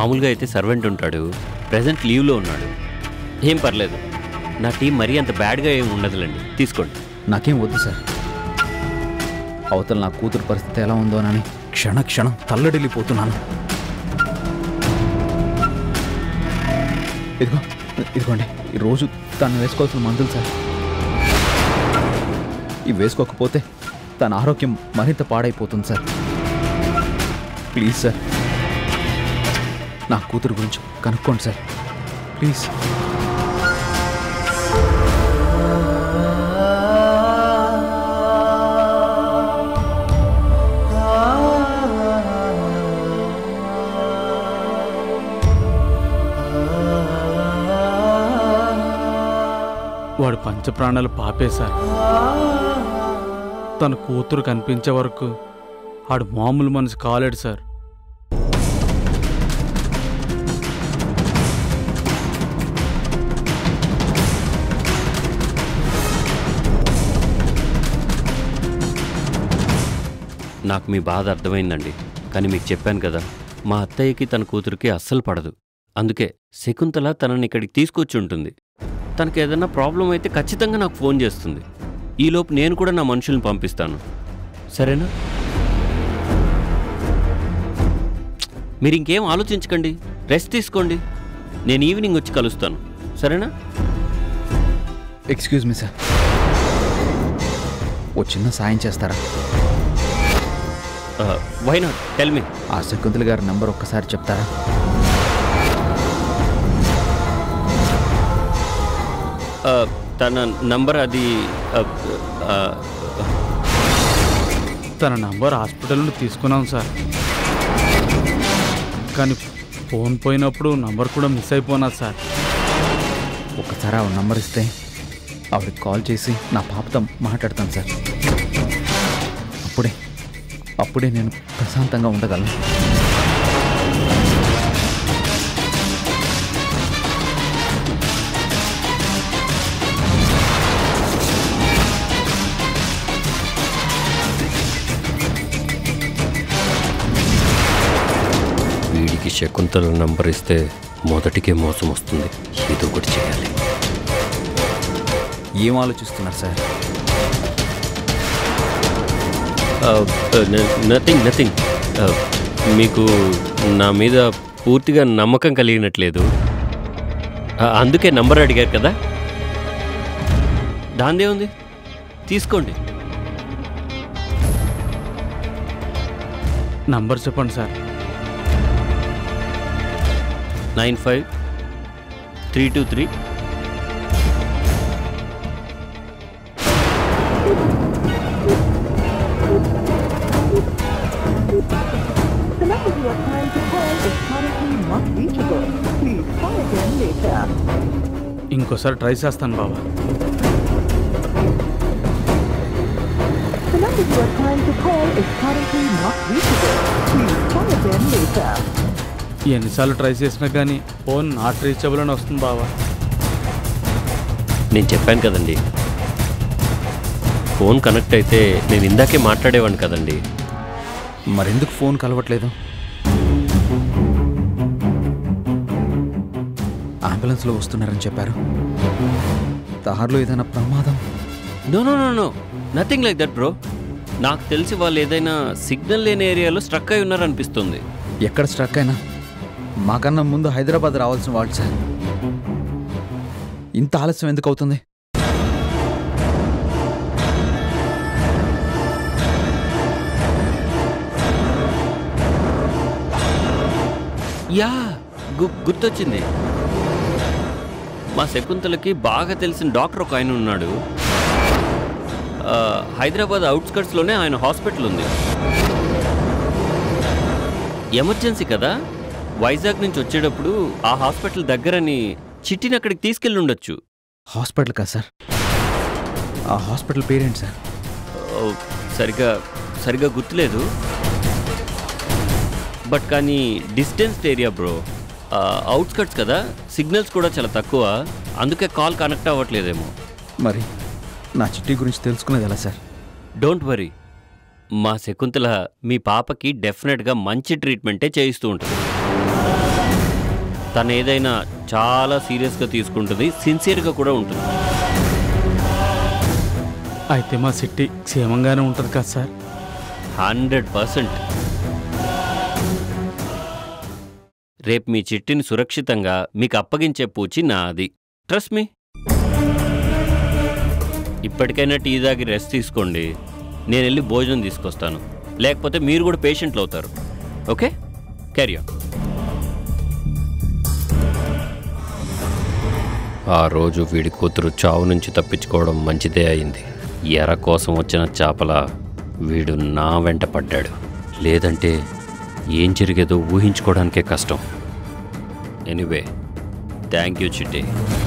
మామూలుగా అయితే సర్వెంట్ ఉంటాడు ప్రజెంట్ లీవ్లో ఉన్నాడు ఏం పర్లేదు నా టీం మరీ అంత బ్యాడ్గా ఏం ఉండదులేండి తీసుకోండి నాకేం వద్దు సార్ అవతల నా కూతురు పరిస్థితి ఎలా ఉందోనని క్షణ క్షణం తల్లడిల్లిపోతున్నాను ఇదిగో ఇదిగోండి ఈ రోజు తను వేసుకోవాల్సిన మందులు సార్ ఇవి వేసుకోకపోతే తన ఆరోగ్యం మరింత పాడైపోతుంది సార్ ప్లీజ్ సార్ నా కూతురు గురించి కనుక్కోండి సార్ ప్లీజ్ వాడు పంచప్రాణాలు పాపేశారు తన కూతురు కనిపించే వరకు ఆడు మామూలు మనిషి కాలేడు సార్ నాకు మీ బాధ అర్థమైందండి కానీ మీకు చెప్పాను కదా మా అత్తయ్యకి తన కూతురికి అస్సలు పడదు అందుకే శకుంతల తనని ఇక్కడికి తీసుకొచ్చి ఉంటుంది తనకి ఏదైనా ప్రాబ్లం అయితే ఖచ్చితంగా నాకు ఫోన్ చేస్తుంది ఈలోపు నేను కూడా నా మనుషుల్ని పంపిస్తాను సరేనా మీరు ఇంకేం ఆలోచించకండి రెస్ట్ తీసుకోండి నేను ఈవినింగ్ వచ్చి కలుస్తాను సరేనా ఎక్స్క్యూజ్ మీ సార్ ఓ చిన్న సాయం చేస్తారా వై నాట్ టెల్ మీ ఆ శకుంతల గారి నంబర్ ఒక్కసారి చెప్తారా తన నంబర్ అది ఆ, ఆ, తన నంబర్ హాస్పిటల్ నుండి తీసుకున్నాం సార్ కానీ ఫోన్ పోయినప్పుడు నంబర్ కూడా మిస్ అయిపోయినది సార్ ఒక్కసారి ఆ నంబర్ ఇస్తే ఆవిడకి కాల్ చేసి నా పాపతో మాట్లాడతాను సార్ అప్పుడే అప్పుడే నేను ప్రశాంతంగా ఉండగలను వీడికి శకుంతల నంబర్ ఇస్తే మొదటికే మోసం వస్తుంది ఏదో ఒకటి చేయాలి ఏం ఆలోచిస్తున్నారు సార్ నథింగ్ నథింగ్ మీకు నా మీద పూర్తిగా నమ్మకం కలిగినట్లేదు Uh, అందుకే నంబర్ అడిగారు కదా దాందే ఉంది తీసుకోండి నంబర్ చెప్పండి sir nine five three two three The number you are trying to call is currently not reachable. Please try again later. ఇంకోసారి ట్రై చేస్తాను బాబా The number you are trying to call is currently not reachable. Please try again later. ఎన్నిసార్లు try చేసినా కానీ phone not reachable అని వస్తుంది బాబా నేను చెప్పాను కదండి ఫోన్ కనెక్ట్ అయితే నేను ఇందాకే మాట్లాడేవాడిని కదండి మరెందుకు ఫోన్ కలవట్లేదు అంబులెన్స్లో వస్తున్నారని చెప్పారు దారిలో ఏదైనా ప్రమాదం no no no no nothing like that bro నాకు తెలిసి వాళ్ళు ఏదైనా సిగ్నల్ లేని ఏరియాలో స్ట్రక్ అయి ఉన్నారనిపిస్తుంది ఎక్కడ స్ట్రక్ అయినా మాకన్నా ముందు హైదరాబాద్ రావాల్సిన వాళ్ళు సార్ ఇంత ఆలస్యం ఎందుకు అవుతుంది యా గు గుర్తొచ్చింది మా శకుంతలకి బాగా తెలిసిన డాక్టర్ ఒక ఆయన ఉన్నాడు ఆ, హైదరాబాద్ అవుట్స్కట్స్లోనే ఆయన హాస్పిటల్ ఉంది ఎమర్జెన్సీ కదా వైజాగ్ నుంచి వచ్చేటప్పుడు ఆ హాస్పిటల్ దగ్గరని చిట్టిని అక్కడికి తీసుకెళ్ళి ఉండొచ్చు హాస్పిటల్ కదా సార్ ఆ హాస్పిటల్ పేరేంటి సార్ ఓ, సరిగా సరిగా గుర్తులేదు బట్ కానీ డిస్టెన్స్ ఏరియా బ్రో అవుట్స్కట్స్ కదా సిగ్నల్స్ కూడా చాలా తక్కువ అందుకే కాల్ కనెక్ట్ అవ్వట్లేదేమో మరి నా చిట్టి గురించి తెలుసుకునేది ఎలా సార్ డోంట్ వరీ మా శకుంతల మీ పాపకి డెఫినెట్గా మంచి ట్రీట్మెంటే చేయిస్తూ ఉంటుంది తను ఏదైనా చాలా సీరియస్గా తీసుకుంటుంది సిన్సియర్గా కూడా ఉంటుంది అయితే మా సిట్టి క్షేమంగానే ఉంటుంది కదా సార్ హండ్రెడ్ పర్సెంట్ రేపు మీ చిట్టిని సురక్షితంగా మీకు అప్పగించే పూచి నాది ట్రస్ట్ మీ ఇప్పటికైనా టీ తాగి రెస్ట్ తీసుకోండి నేను వెళ్ళి భోజనం తీసుకొస్తాను లేకపోతే మీరు కూడా పేషెంట్లు అవుతారు ఓకే క్యారీ ఆ రోజు వీడి కూతురు చావు నుంచి తప్పించుకోవడం మంచిదే అయింది ఎర కోసం వచ్చిన చేపల వీడు నా వెంట పడ్డాడు లేదంటే ఏం జరిగేదో ఊహించుకోవడానికే కష్టం ఎనీవే థ్యాంక్ యూ చిట్టి